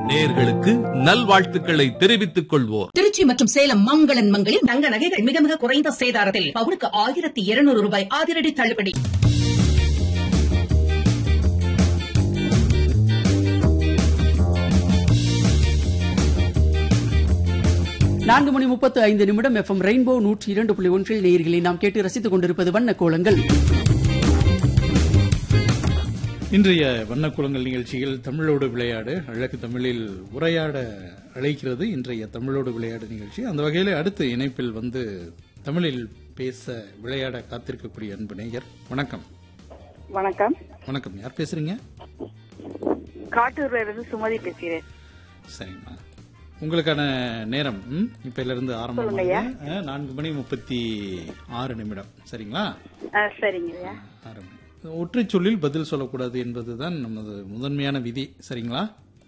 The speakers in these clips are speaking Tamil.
நேயர்களுக்கு நல்வாழ்த்துக்களை தெரிவித்துக் கொள்வோர் திருச்சி மற்றும் சேலம் மங்களன் மங்களில் தங்க நகைகள் மிக மிக குறைந்த சேதாரத்தில் பவுனுக்கு ஆயிரத்தி இருநூறு ரூபாய் அதிரடி தள்ளுபடி நான்கு மணி முப்பத்து ஐந்து நிமிடம் எஃப்எம் ரெயின்போ நூற்றி இரண்டு புள்ளி ஒன்றில் நேயர்களை நாம் கேட்டு ரசித்துக் கொண்டிருப்பது வண்ண கோலங்கள் இன்றைய வண்ணக்குளங்கள் நிகழ்ச்சியில் தமிழோடு விளையாடு அழகு தமிழில் உரையாட அழைக்கிறது இன்றைய தமிழோடு விளையாடு நிகழ்ச்சி அந்த வகையில் அடுத்த இணைப்பில் வந்து தமிழில் பேச விளையாட காத்திருக்கக்கூடிய அன்பு நேயர் வணக்கம் வணக்கம் வணக்கம் யார் பேசுறீங்க காட்டூர்ல இருந்து சுமதி பேசுகிறேன் சரிங்கம்மா உங்களுக்கான நேரம் ம், இப்பையில இருந்து சொல்லுங்கய்யா. ஆரம்பம் நான்கு மணி முப்பத்தி ஆறு நிமிடம் சரிங்களா ஆ, சரிங்கய்யா ஆரம்பி ஒற்றை சொல்லில் பதில் சொல்லக்கூடாது என்பதுதான் நமது முதன்மையான விதி சரிங்களா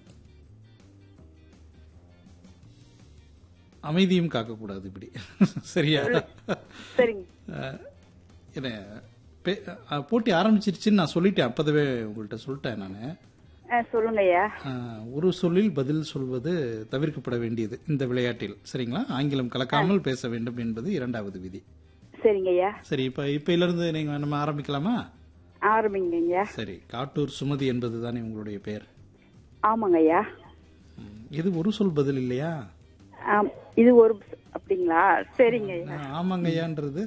அமைதியும் காக்கக்கூடாது இப்படி சரியா சரிங்க அஹ், என்ன பே- அஹ், போட்டி ஆரம்பிச்சிருச்சுன்னு நான் சொல்லிட்டேன் அப்போதவே உங்கள்கிட்ட சொல்லிட்டேன் நான் ஆ, சொல்லுங்கய்யா ஒரு சொல்லில் பதில் சொல்வது தவிர்க்கப்பட வேண்டியது இந்த விளையாட்டில் சரிங்களா ஆங்கிலம் கலக்காமல் பேச வேண்டும் என்பது இரண்டாவது விதி சரிங்கய்யா சரி இப்ப இப்பையிலிருந்து நீங்க நம்ம ஆரம்பிக்கலாமா ஆரம்பிங்கய்யா சரி காட்டூர் சுமதி என்பது தானே உங்களுடைய பெயர் ஆமாங்கய்யா ம், இது ஒரு சொல் பதில் இல்லையா ஆம், இது ஒரு அப்படிங்களா சரிங்கய்யா ஆ, ஆமாங்கய்யான்றது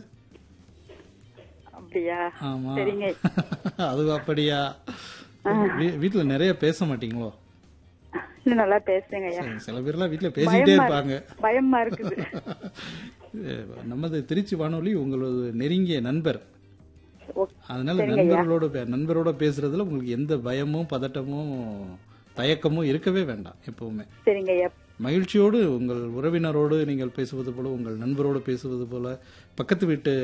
அப்படியா ஆமா சரிங்க அது அப்படியா வீ- வீட்டுல நிறைய பேச மாட்டீங்களோ இன்னும் நல்லா பேசுங்கய்யா சரி, சில பேர்லாம் வீட்டுல பேசிக்கிட்டே பயமா இருப்பாங்க பயமா இருக்குது அஹ், நமது திருச்சி வானொலி உங்களது நெருங்கிய நண்பர் ஓ, அதனால சரிங்கய்யா. நண்பர்களோட பே- நண்பரோட பேசுறதுல உங்களுக்கு எந்த பயமும் பதட்டமும் தயக்கமும் இருக்கவே வேண்டாம் எப்பவுமே சரிங்கய்யா மகிழ்ச்சியோடு உங்கள் உறவினரோடு நீங்கள் பேசுவது போல உங்கள் நண்பரோடு பேசுவது போல பக்கத்து வீட்டு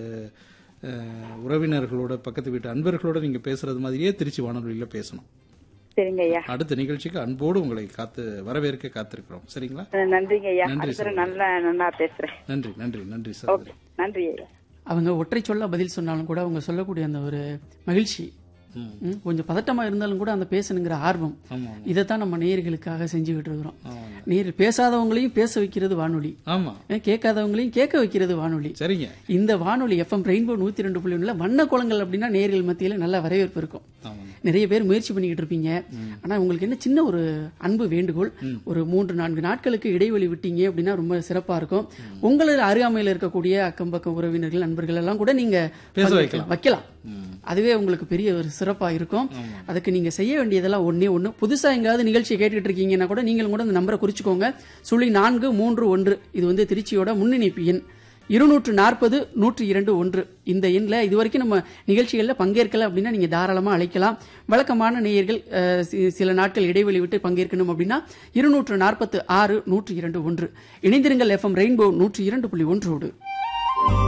அஹ், உறவினர்களோட பக்கத்து வீட்டு அன்பர்களோட நீங்க பேசுறது மாதிரியே திருச்சி வானொலியில பேசணும் சரிங்கய்யா அடுத்த நிகழ்ச்சிக்கு அன்போடு உங்களை காத்து வரவேற்க காத்திருக்கிறோம் சரிங்களா நன்றிங்கய்யா நன்றி அடுத்த சகோதரி. நல்லா நல்லா பேசுறேன் நன்றி நன்றி நன்றி ஓகே சகோதரி நன்றி ஐயா அவங்க ஒற்றை சொல்ல பதில் சொன்னாலும் கூட அவங்க சொல்லக்கூடிய அந்த ஒரு மகிழ்ச்சி ம். ம், கொஞ்சம் பதட்டமா இருந்தாலும் கூட அந்த பேசணுங்கிற ஆர்வம் ஆமா இதைத்தான் நம்ம நேயர்களுக்காக செஞ்சுக்கிட்டு இருக்கிறோம் ஆமா நேர் பேசாதவங்களையும் பேச வைக்கிறது வானொலி ஆமா ஏன் கேட்காதவங்களையும் கேட்க வைக்கிறது வானொலி சரிங்க இந்த வானொலி எஃப்எம் ரெயின்போ நூத்தி ரெண்டு புள்ளி ஒண்ணுல வண்ண கோலங்கள் அப்படின்னா நேர்கள் மத்தியில நல்ல வரவேற்பு இருக்கும் ஆமாங்க நிறைய பேர் முயற்சி பண்ணிக்கிட்டு இருப்பீங்க ஆனா உங்களுக்கு என்ன சின்ன ஒரு அன்பு வேண்டுகோள் ஒரு மூன்று நான்கு நாட்களுக்கு இடைவெளி விட்டீங்க அப்படின்னா ரொம்ப சிறப்பா இருக்கும் உங்களது அருகாமையில் இருக்கக்கூடிய அக்கம் பக்கம் உறவினர்கள் நண்பர்கள் எல்லாம் கூட நீங்க பேச பங்கேற்கலாம். வைக்கலாம் அதுவே உங்களுக்கு பெரிய ஒரு சிறப்பா இருக்கும் அதுக்கு நீங்க செய்ய வேண்டியதெல்லாம் ஒண்ணே ஒண்ணு புதுசா எங்காவது நிகழ்ச்சியை கேட்டுட்டு இருக்கீங்கன்னா கூட நீங்களும் கூட இந்த நம்பரை குறிச்சுக்கோங்க சுழி நான்கு மூன்று ஒன்று இது வந்து திருச்சியோட முன்னிணைப்பு எண் இருநூற்று நாற்பது நூற்றி இரண்டு ஒன்று இந்த எண்ணில் இது வரைக்கும் நம்ம நிகழ்ச்சிகளில் பங்கேற்கல அப்படின்னா நீங்கள் தாராளமாக அழைக்கலாம் வழக்கமான நேயர்கள் அஹ், சி- சில நாட்கள் இடைவெளி விட்டு பங்கேற்கணும் அப்படின்னா இருநூற்று நாற்பத்து ஆறு நூற்றி இரண்டு ஒன்று இணைந்திருங்கள் எஃப்எம் ரெயின்போ நூற்றி இரண்டு புள்ளி ஒன்றோடு